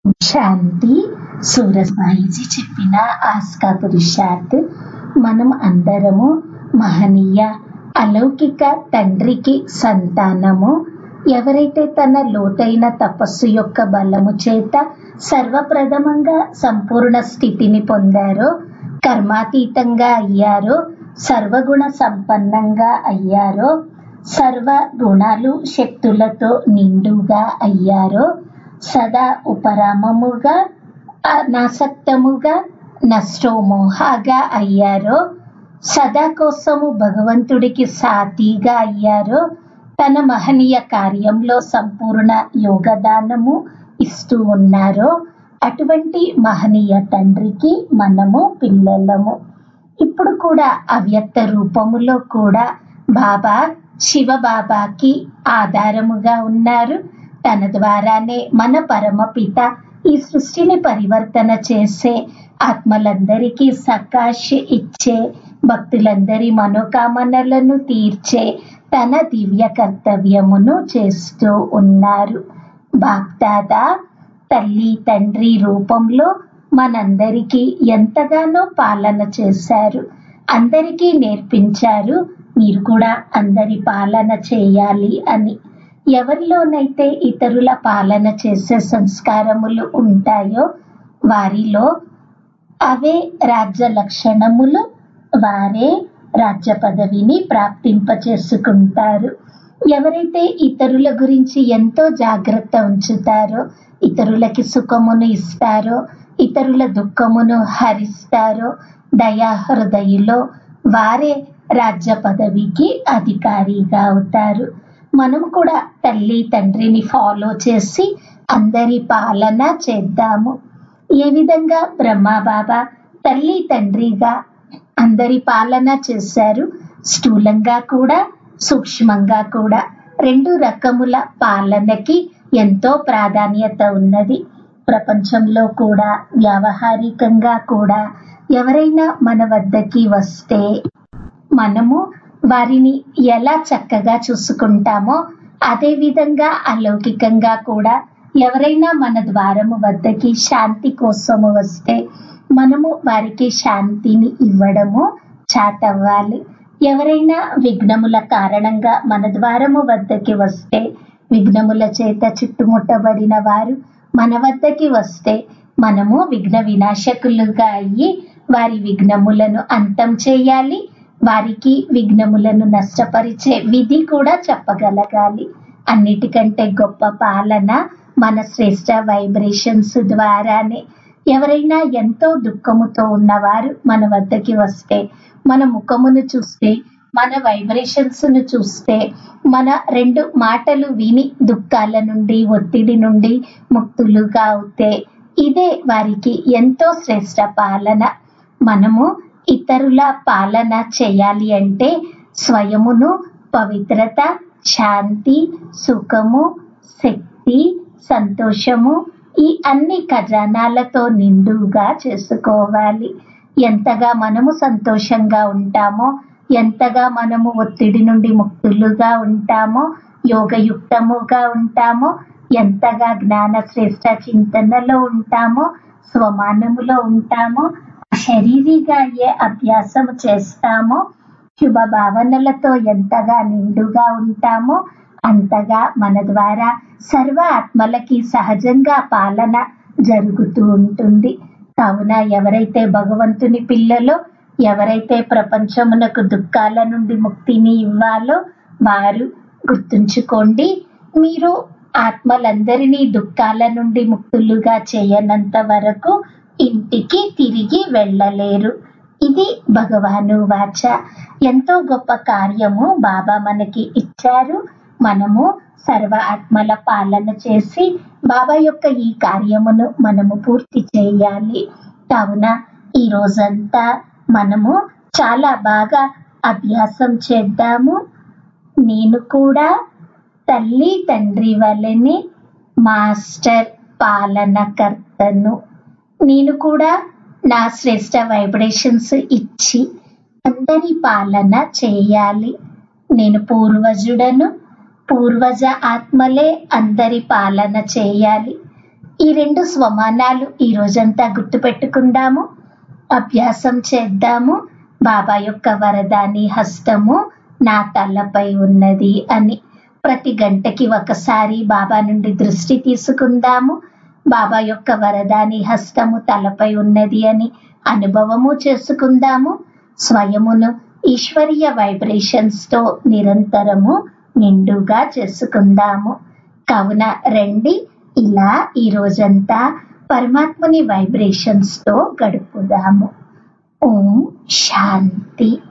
శాంతి సూరసాయిజీ చెప్పిన ఆస్కా పురుషార్థ్ మనం అందరము మహనీయ అలౌకిక తండ్రికి సంతానము ఎవరైతే తన లోతైన తపస్సు యొక్క బలము చేత సర్వప్రథమంగా సంపూర్ణ స్థితిని పొందారో కర్మాతీతంగా అయ్యారో సర్వగుణ సంపన్నంగా అయ్యారో సర్వ గుణాలు శక్తులతో నిండుగా అయ్యారో సదా ఉపరామముగా అనాసక్తముగా నష్టోమోహగా అయ్యారో సదా కోసము భగవంతుడికి సాతిగా అయ్యారో తన మహనీయ కార్యంలో సంపూర్ణ యోగదానము ఇస్తూ ఉన్నారో అటువంటి మహనీయ తండ్రికి మనము పిల్లలము ఇప్పుడు కూడా అవ్యక్త రూపములో కూడా బాబా శివ బాబాకి ఆధారముగా ఉన్నారు తన ద్వారానే మన పరమపిత ఈ సృష్టిని పరివర్తన చేసే ఆత్మలందరికీ సకాశ్ ఇచ్చే భక్తులందరి మనోకామనలను తీర్చే తన దివ్య కర్తవ్యమును చేస్తూ ఉన్నారు బాప్దాదా తల్లి తండ్రి రూపంలో మనందరికీ ఎంతగానో పాలన చేశారు అందరికీ నేర్పించారు మీరు కూడా అందరి పాలన చేయాలి అని ఎవరిలోనైతే ఇతరుల పాలన చేసే సంస్కారములు ఉంటాయో వారిలో అవే రాజ్య లక్షణములు వారే రాజ్య పదవిని ప్రాప్తింపచేసుకుంటారు ఎవరైతే ఇతరుల గురించి ఎంతో జాగ్రత్త ఉంచుతారో ఇతరులకి సుఖమును ఇస్తారో ఇతరుల దుఃఖమును హరిస్తారో దయా హృదయలో వారే రాజ్య పదవికి అధికారిగా అవుతారు మనం కూడా తల్లి తండ్రిని ఫాలో చేసి అందరి పాలన చేద్దాము ఏ విధంగా బ్రహ్మ బాబా తల్లి తండ్రిగా అందరి పాలన చేశారు స్థూలంగా కూడా సూక్ష్మంగా కూడా రెండు రకముల పాలనకి ఎంతో ప్రాధాన్యత ఉన్నది ప్రపంచంలో కూడా వ్యావహారికంగా కూడా ఎవరైనా మన వద్దకి వస్తే మనము వారిని ఎలా చక్కగా చూసుకుంటామో అదే విధంగా అలౌకికంగా కూడా ఎవరైనా మన ద్వారము వద్దకి శాంతి కోసము వస్తే మనము వారికి శాంతిని ఇవ్వడము చాటవ్వాలి ఎవరైనా విఘ్నముల కారణంగా మన ద్వారము వద్దకి వస్తే విఘ్నముల చేత చుట్టుముట్టబడిన వారు మన వద్దకి వస్తే మనము విఘ్న వినాశకులుగా అయ్యి వారి విఘ్నములను అంతం చేయాలి వారికి విఘ్నములను నష్టపరిచే విధి కూడా చెప్పగలగాలి అన్నిటికంటే గొప్ప పాలన మన శ్రేష్ట వైబ్రేషన్స్ ద్వారానే ఎవరైనా ఎంతో దుఃఖముతో ఉన్నవారు మన వద్దకి వస్తే మన ముఖమును చూస్తే మన వైబ్రేషన్స్ ను చూస్తే మన రెండు మాటలు విని దుఃఖాల నుండి ఒత్తిడి నుండి ముక్తులుగా అవుతే ఇదే వారికి ఎంతో శ్రేష్ట పాలన మనము ఇతరుల పాలన చేయాలి అంటే స్వయమును పవిత్రత శాంతి సుఖము శక్తి సంతోషము ఈ అన్ని ఖజానాలతో నిండుగా చేసుకోవాలి ఎంతగా మనము సంతోషంగా ఉంటామో ఎంతగా మనము ఒత్తిడి నుండి ముక్తులుగా ఉంటామో యోగయుక్తముగా ఉంటామో ఎంతగా జ్ఞాన శ్రేష్ట చింతనలో ఉంటామో స్వమానములో ఉంటామో శరీరిగా అయ్యే అభ్యాసం చేస్తామో శుభ భావనలతో ఎంతగా నిండుగా ఉంటామో అంతగా మన ద్వారా సర్వ ఆత్మలకి సహజంగా పాలన జరుగుతూ ఉంటుంది కావున ఎవరైతే భగవంతుని పిల్లలో ఎవరైతే ప్రపంచమునకు దుఃఖాల నుండి ముక్తిని ఇవ్వాలో వారు గుర్తుంచుకోండి మీరు ఆత్మలందరినీ దుఃఖాల నుండి ముక్తులుగా చేయనంత వరకు ఇంటికి తిరిగి వెళ్ళలేరు ఇది భగవాను వాచ ఎంతో గొప్ప కార్యము బాబా మనకి ఇచ్చారు మనము సర్వ ఆత్మల పాలన చేసి బాబా యొక్క ఈ కార్యమును మనము పూర్తి చేయాలి కావున ఈ రోజంతా మనము చాలా బాగా అభ్యాసం చేద్దాము నేను కూడా తల్లి తండ్రి వలనే మాస్టర్ పాలనకర్తను నేను కూడా నా శ్రేష్ట వైబ్రేషన్స్ ఇచ్చి అందరి పాలన చేయాలి నేను పూర్వజుడను పూర్వజ ఆత్మలే అందరి పాలన చేయాలి ఈ రెండు స్వమానాలు ఈ రోజంతా గుర్తుపెట్టుకుందాము అభ్యాసం చేద్దాము బాబా యొక్క వరదాని హస్తము నా తలపై ఉన్నది అని ప్రతి గంటకి ఒకసారి బాబా నుండి దృష్టి తీసుకుందాము బాబా యొక్క వరదాని హస్తము తలపై ఉన్నది అని అనుభవము చేసుకుందాము స్వయమును ఈశ్వరీయ వైబ్రేషన్స్ తో నిరంతరము నిండుగా చేసుకుందాము కావున రండి ఇలా ఈ రోజంతా పరమాత్మని వైబ్రేషన్స్ తో గడుపుదాము ఓం శాంతి